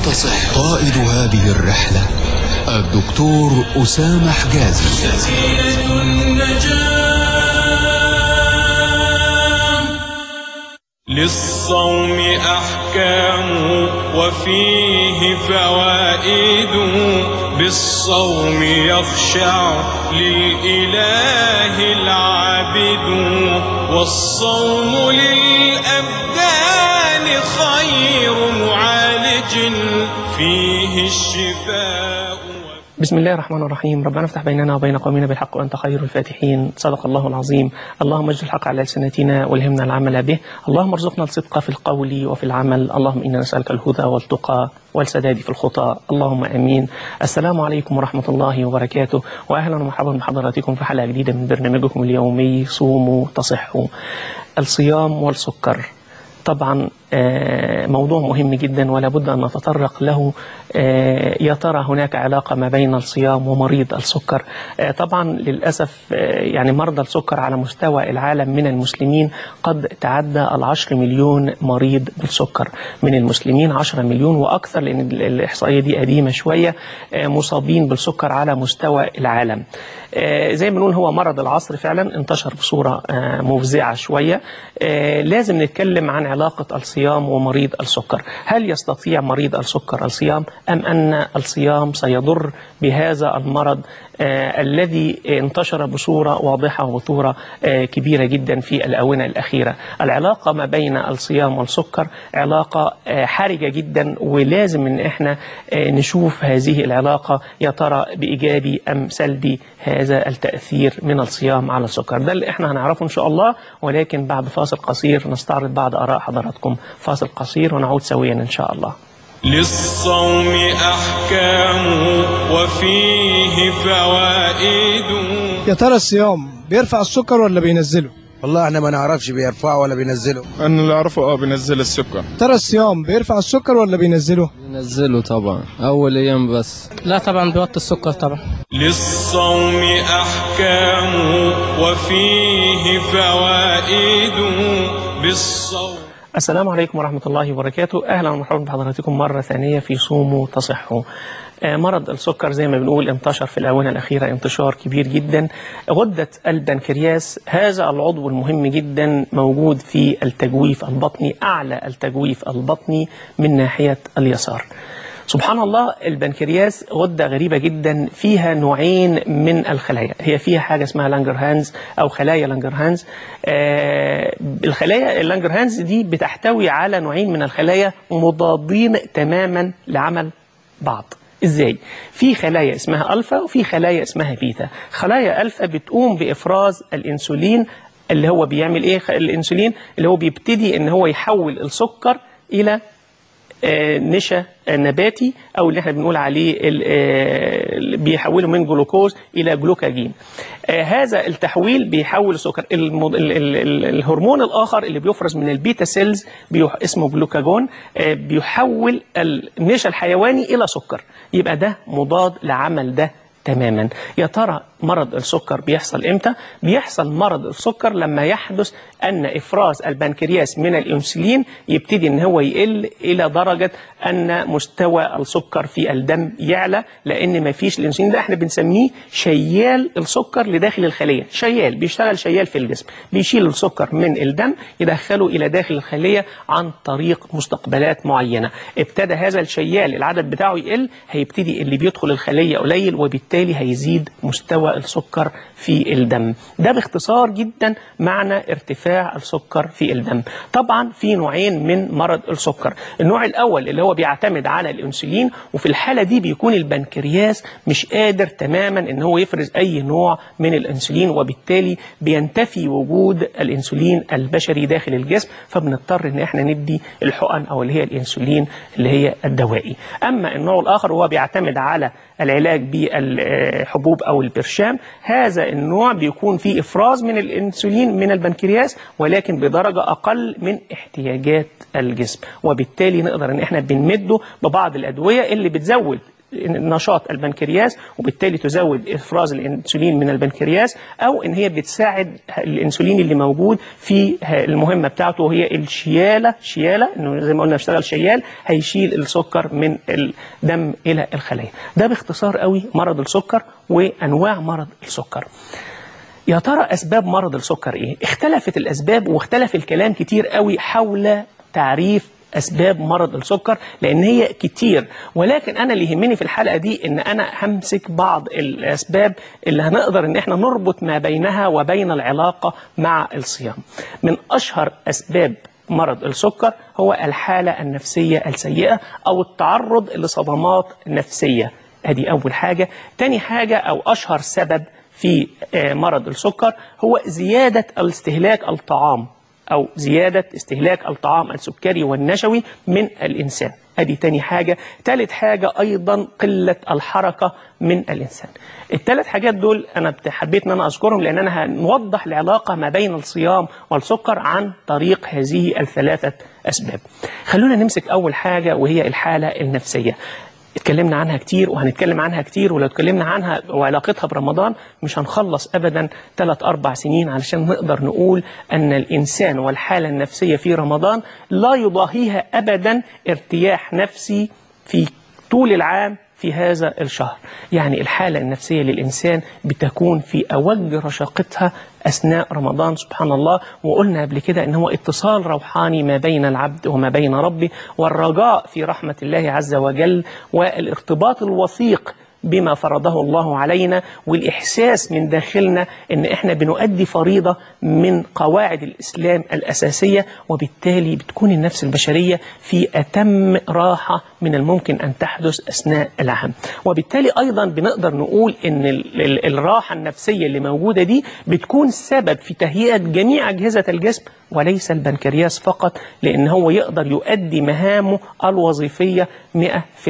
تصح قائد هذه الرحلة الدكتور أسامة حجازي سفينة النجاة للصوم أحكام وفيه فوائد بالصوم يخشع للإله العابد والصوم للأبدان خير معالج فيه الشفاء بسم الله الرحمن الرحيم ربنا افتح بيننا وبين قومنا بالحق وأنت خير الفاتحين صدق الله العظيم اللهم اجعل الحق على ألسنتنا والهمنا العمل به اللهم ارزقنا الصدق في القول وفي العمل اللهم إنا نسألك الهدى والتقى والسداد في الخطى اللهم امين السلام عليكم ورحمه الله وبركاته واهلا ومرحبا بحضراتكم في حلقه جديده من برنامجكم اليومي صوموا تصحوا الصيام والسكر طبعا آه، موضوع مهم جدا ولا بد أن نتطرق له آه، يا ترى هناك علاقة ما بين الصيام ومريض السكر آه، طبعا للأسف آه، يعني مرضى السكر على مستوى العالم من المسلمين قد تعدى العشر مليون مريض بالسكر من المسلمين عشرة مليون وأكثر لأن ال- الإحصائية دي قديمة شوية آه، مصابين بالسكر على مستوى العالم آه، زي ما بنقول هو مرض العصر فعلا انتشر بصورة آه، مفزعة شوية آه، لازم نتكلم عن علاقة الصيام ومريض السكر هل يستطيع مريض السكر الصيام أم أن الصيام سيضر بهذا المرض آه، الذي انتشر بصورة واضحة وبصورة آه، كبيرة جدا في الآونة الأخيرة العلاقة ما بين الصيام والسكر علاقة آه، حرجة جدا ولازم ان احنا آه، نشوف هذه العلاقة يا ترى بإيجابي أم سلبي هذا التأثير من الصيام على السكر ده اللي احنا هنعرفه إن شاء الله ولكن بعد فاصل قصير نستعرض بعض آراء حضراتكم فاصل قصير ونعود سويا إن شاء الله للصوم أحكام وفيه فوائد يا ترى الصيام بيرفع السكر ولا بينزله؟ والله احنا ما نعرفش بيرفعه ولا بينزله انا اللي اعرفه اه بينزل السكر يا ترى الصيام بيرفع السكر ولا بينزله؟ نزله طبعا اول ايام بس لا طبعا بيوطي السكر طبعا للصوم أحكام وفيه فوائد بالصوم السلام عليكم ورحمة الله وبركاته أهلا ومرحبا بحضراتكم مرة ثانية في صوموا تصحوا آه، مرض السكر زي ما بنقول انتشر في الآونة الأخيرة انتشار كبير جدا غدة البنكرياس هذا العضو المهم جدا موجود في التجويف البطني أعلى التجويف البطني من ناحية اليسار سبحان الله البنكرياس غدة غريبة جدا فيها نوعين من الخلايا هي فيها حاجة اسمها لانجرهانز أو خلايا لانجرهانز آه الخلايا اللانجرهانز دي بتحتوي على نوعين من الخلايا مضادين تماما لعمل بعض ازاي في خلايا اسمها الفا وفي خلايا اسمها بيتا خلايا الفا بتقوم بافراز الانسولين اللي هو بيعمل ايه الانسولين اللي هو بيبتدي ان هو يحول السكر الى آه، نشا آه، نباتي او اللي احنا بنقول عليه ال- آه، اللي بيحوله من جلوكوز الى جلوكاجين آه، هذا التحويل بيحول السكر المض... ال... ال... ال... الهرمون الاخر اللي بيفرز من البيتا سيلز بيح... اسمه جلوكاجون آه، بيحول النشا الحيواني الى سكر يبقى ده مضاد لعمل ده تماما يا ترى مرض السكر بيحصل امتى بيحصل مرض السكر لما يحدث ان افراز البنكرياس من الانسولين يبتدي ان هو يقل الى درجه ان مستوى السكر في الدم يعلى لان ما فيش الانسولين ده احنا بنسميه شيال السكر لداخل الخليه شيال بيشتغل شيال في الجسم بيشيل السكر من الدم يدخله الى داخل الخليه عن طريق مستقبلات معينه ابتدى هذا الشيال العدد بتاعه يقل هيبتدي اللي بيدخل الخليه قليل وبالتالي هيزيد مستوى السكر في الدم ده باختصار جدا معنى ارتفاع السكر في الدم طبعا في نوعين من مرض السكر النوع الاول اللي هو بيعتمد على الانسولين وفي الحاله دي بيكون البنكرياس مش قادر تماما ان هو يفرز اي نوع من الانسولين وبالتالي بينتفي وجود الانسولين البشري داخل الجسم فبنضطر ان احنا ندي الحقن او اللي هي الانسولين اللي هي الدوائي اما النوع الاخر هو بيعتمد على العلاج بالحبوب او البرشام هذا النوع بيكون فيه افراز من الانسولين من البنكرياس ولكن بدرجه اقل من احتياجات الجسم وبالتالي نقدر ان احنا بنمده ببعض الادويه اللي بتزود نشاط البنكرياس وبالتالي تزود افراز الانسولين من البنكرياس او ان هي بتساعد الانسولين اللي موجود في المهمه بتاعته وهي الشياله شياله انه زي ما قلنا اشتغل شيال هيشيل السكر من الدم الى الخلايا ده باختصار قوي مرض السكر وانواع مرض السكر يا ترى اسباب مرض السكر ايه اختلفت الاسباب واختلف الكلام كتير قوي حول تعريف اسباب مرض السكر لان هي كتير ولكن انا اللي يهمني في الحلقه دي ان انا همسك بعض الاسباب اللي هنقدر ان احنا نربط ما بينها وبين العلاقه مع الصيام من اشهر اسباب مرض السكر هو الحاله النفسيه السيئه او التعرض لصدمات نفسيه ادي اول حاجه تاني حاجه او اشهر سبب في مرض السكر هو زياده استهلاك الطعام أو زيادة استهلاك الطعام السكري والنشوي من الإنسان أدي تاني حاجة تالت حاجة أيضا قلة الحركة من الإنسان الثلاث حاجات دول أنا حبيت أن أنا أذكرهم لأن أنا هنوضح العلاقة ما بين الصيام والسكر عن طريق هذه الثلاثة أسباب خلونا نمسك أول حاجة وهي الحالة النفسية اتكلمنا عنها كتير وهنتكلم عنها كتير ولو اتكلمنا عنها وعلاقتها برمضان مش هنخلص ابدا ثلاث اربع سنين علشان نقدر نقول ان الانسان والحاله النفسيه في رمضان لا يضاهيها ابدا ارتياح نفسي في طول العام في هذا الشهر يعني الحالة النفسية للإنسان بتكون في أوج رشاقتها أثناء رمضان سبحان الله وقلنا قبل كده أن هو اتصال روحاني ما بين العبد وما بين ربه والرجاء في رحمة الله عز وجل والارتباط الوثيق بما فرضه الله علينا والإحساس من داخلنا أن إحنا بنؤدي فريضة من قواعد الإسلام الأساسية وبالتالي بتكون النفس البشرية في أتم راحة من الممكن أن تحدث أثناء العام وبالتالي أيضا بنقدر نقول أن الراحة النفسية اللي موجودة دي بتكون سبب في تهيئة جميع أجهزة الجسم وليس البنكرياس فقط لأن هو يقدر يؤدي مهامه الوظيفية 100%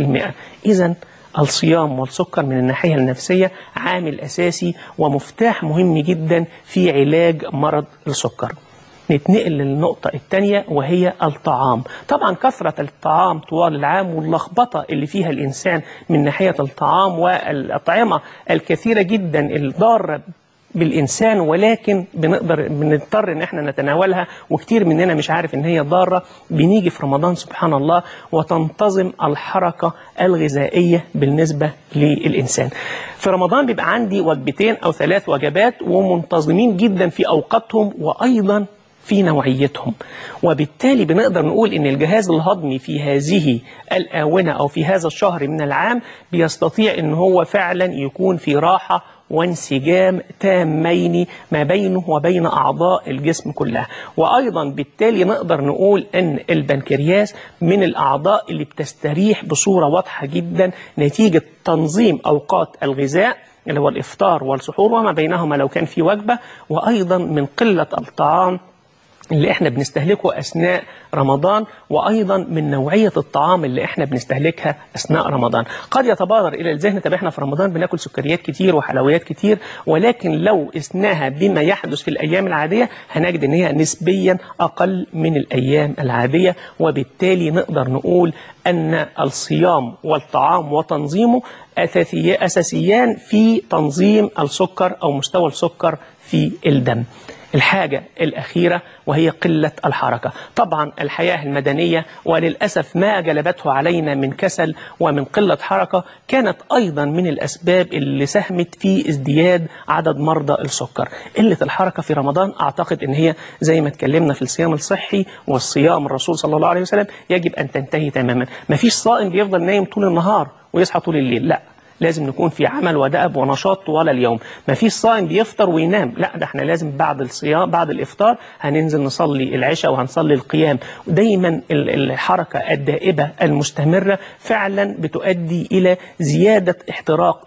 إذا الصيام والسكر من الناحية النفسية عامل أساسي ومفتاح مهم جدا في علاج مرض السكر نتنقل للنقطة الثانية وهي الطعام طبعا كثرة الطعام طوال العام واللخبطة اللي فيها الإنسان من ناحية الطعام والأطعمة الكثيرة جدا الضارة بالإنسان ولكن بنقدر بنضطر إن احنا نتناولها وكتير مننا مش عارف إن هي ضارة بنيجي في رمضان سبحان الله وتنتظم الحركة الغذائية بالنسبة للإنسان في رمضان بيبقى عندي وجبتين أو ثلاث وجبات ومنتظمين جدا في أوقاتهم وأيضا في نوعيتهم وبالتالي بنقدر نقول ان الجهاز الهضمي في هذه الآونة أو في هذا الشهر من العام بيستطيع ان هو فعلا يكون في راحة وانسجام تامين ما بينه وبين أعضاء الجسم كلها وأيضا بالتالي نقدر نقول أن البنكرياس من الأعضاء اللي بتستريح بصورة واضحة جدا نتيجة تنظيم أوقات الغذاء اللي هو الإفطار والسحور وما بينهما لو كان في وجبة وأيضا من قلة الطعام اللي احنا بنستهلكه اثناء رمضان وايضا من نوعيه الطعام اللي احنا بنستهلكها اثناء رمضان قد يتبادر الى الذهن طب احنا في رمضان بناكل سكريات كتير وحلويات كتير ولكن لو قسناها بما يحدث في الايام العاديه هنجد ان هي نسبيا اقل من الايام العاديه وبالتالي نقدر نقول ان الصيام والطعام وتنظيمه اساسيان في تنظيم السكر او مستوى السكر في الدم الحاجة الأخيرة وهي قلة الحركة طبعا الحياة المدنية وللأسف ما جلبته علينا من كسل ومن قلة حركة كانت أيضا من الأسباب اللي ساهمت في ازدياد عدد مرضى السكر قلة الحركة في رمضان أعتقد أن هي زي ما اتكلمنا في الصيام الصحي والصيام الرسول صلى الله عليه وسلم يجب أن تنتهي تماما مفيش صائم بيفضل نايم طول النهار ويصحى طول الليل لا لازم نكون في عمل ودأب ونشاط طوال اليوم ما فيش صائم بيفطر وينام لا ده احنا لازم بعد الصيام بعد الإفطار هننزل نصلي العشاء وهنصلي القيام دايما الحركة الدائبة المستمرة فعلا بتؤدي إلى زيادة احتراق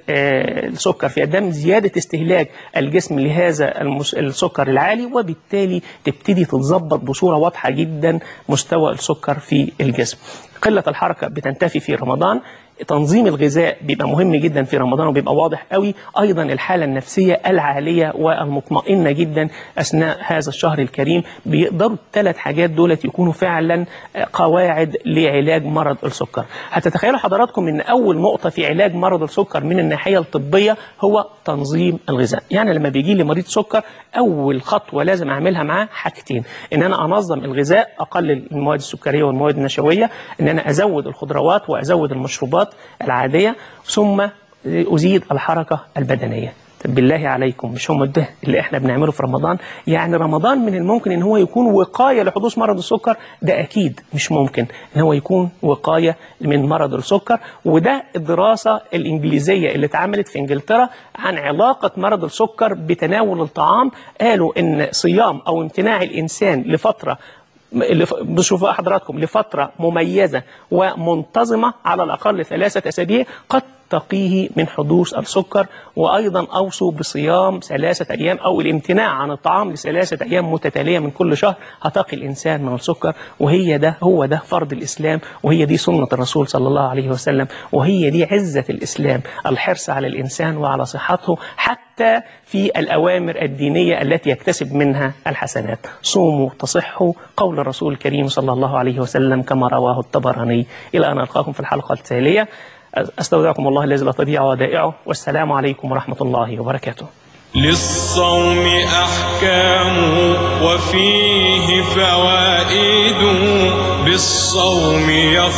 السكر في الدم زيادة استهلاك الجسم لهذا السكر العالي وبالتالي تبتدي تتظبط بصورة واضحة جدا مستوى السكر في الجسم قلة الحركة بتنتفي في رمضان تنظيم الغذاء بيبقى مهم جدا في رمضان وبيبقى واضح قوي ايضا الحاله النفسيه العاليه والمطمئنه جدا اثناء هذا الشهر الكريم بيقدروا الثلاث حاجات دولت يكونوا فعلا قواعد لعلاج مرض السكر هتتخيلوا حضراتكم ان اول نقطه في علاج مرض السكر من الناحيه الطبيه هو تنظيم الغذاء يعني لما بيجي لي مريض سكر اول خطوه لازم اعملها معاه حاجتين ان انا انظم الغذاء اقلل المواد السكريه والمواد النشويه ان انا ازود الخضروات وازود المشروبات العاديه ثم ازيد الحركه البدنيه طب بالله عليكم مش هم ده اللي احنا بنعمله في رمضان يعني رمضان من الممكن ان هو يكون وقايه لحدوث مرض السكر ده اكيد مش ممكن ان هو يكون وقايه من مرض السكر وده الدراسه الانجليزيه اللي اتعملت في انجلترا عن علاقه مرض السكر بتناول الطعام قالوا ان صيام او امتناع الانسان لفتره بشوفوا حضراتكم لفترة مميزة ومنتظمة على الأقل ثلاثة أسابيع قد تقيه من حدوث السكر وأيضا أوصوا بصيام ثلاثة أيام أو الامتناع عن الطعام لثلاثة أيام متتالية من كل شهر هتقي الإنسان من السكر وهي ده هو ده فرض الإسلام وهي دي سنة الرسول صلى الله عليه وسلم وهي دي عزة الإسلام الحرص على الإنسان وعلى صحته حتى في الأوامر الدينية التي يكتسب منها الحسنات صوموا تصحوا قول الرسول الكريم صلى الله عليه وسلم كما رواه الطبراني إلى أن ألقاكم في الحلقة التالية أستودعكم الله الذي لا تضيع ودائعه والسلام عليكم ورحمة الله وبركاته للصوم أحكام وفيه فوائد بالصوم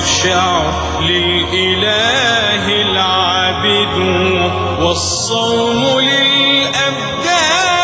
يخشع للإله العابد والصوم